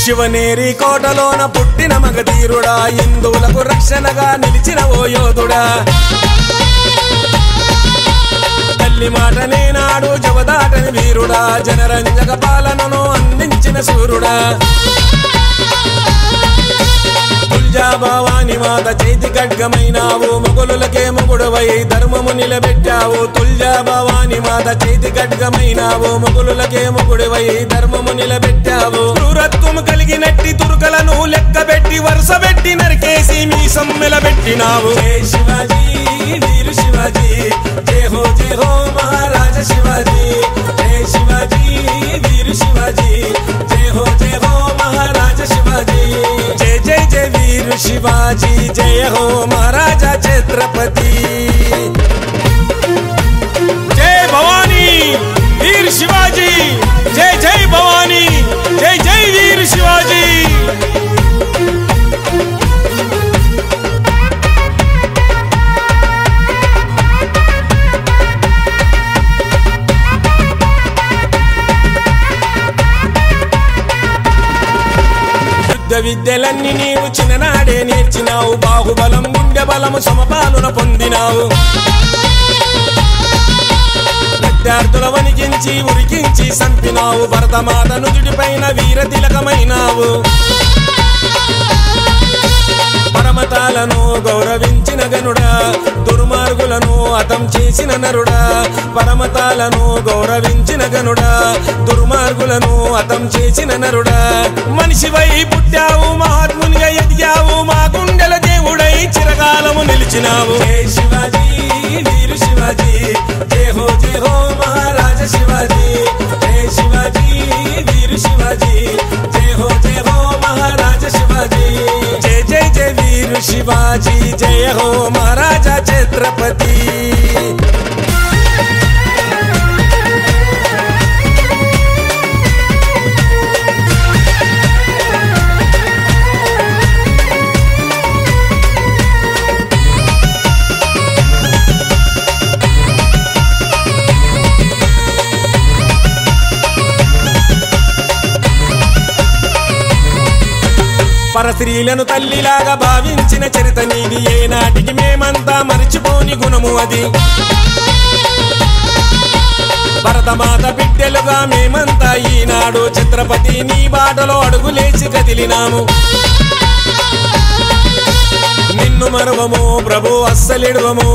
శివనేరి కోటలోన పుట్టిన మగధీరుడా హిందువులకు రక్షణగా నిలిచిన ఓ యోధుడా తల్లి మాట నేనాడు జవదాటని వీరుడా జనరంజక పాలనను అందించిన సూర్యుడా తుల్జా భవాని మాత చేతి ఖడ్గమైనావు మొగులులకే మొగుడువై ధర్మము నిలబెట్టావు తుల్జా భవాని మాత చేతి ఖడ్గమైనావు మొగులులకే మొగుడువై ధర్మము నిలబెట్టావు క్రూరత్వం కలిగినట్టి తురుకలను లెక్కబెట్టి వరుస పెట్టి నరికేసి మీ సమ్మెల పెట్టినావు జై శివాజీ వీరు శివాజీ జై హో జై హో మహారాజ శివాజీ జై శివాజీ వీరు శివాజీ జై హో జై హో మహారాజ శివాజీ జై జై జై వీరు శివాజీ జయ హో మహారాజా ఛత్రపతి జై భవానీ వీర్ శివాజీ జై జై భవానీ జై జై వీర్ శివాజీ యుద్ధ విద్యలన్నీ నీవు చిన్ననాడే నేర్చినావు బాహుబలం గుండె బలము సమపాలున పొందినావు విద్యార్థుల వణికించి ఉరికించి సంపినావు భరతమాత నుదుటిపైన వీర తిలకమైనావు పరమతాలను గౌరవించిన గనుడా దుర్మార్గులను అతం చేసిన నరుడా పరమతాలను గౌరవించిన గనుడా దుర్మార్గులను అతం చేసిన నరుడా మనిషివై పుట్టావు మహాత్మునిగా ఎదిగావు మా గుండెల దేవుడై చిరకాలము నిలిచినావు జై శివాజీ వీరు శివాజీ జై హో జై హో మహారాజ శివాజీ జై శివాజీ వీరు శివాజీ జై హో జై హో మహారాజ శివాజీ జై జై జై వీరు శివాజీ జయ హో మహారాజా ఛత్రపతి పరస్త్రీలను తల్లిలాగా భావించిన చరిత నీది ఏనాటికి మేమంతా మరిచిపోని గుణము అది భరతమాత బిడ్డలుగా మేమంతా ఈనాడు ఛత్రపతి నీ బాటలో అడుగులేసి కదిలినాము నిన్ను మరువము ప్రభు అస్సలిడువము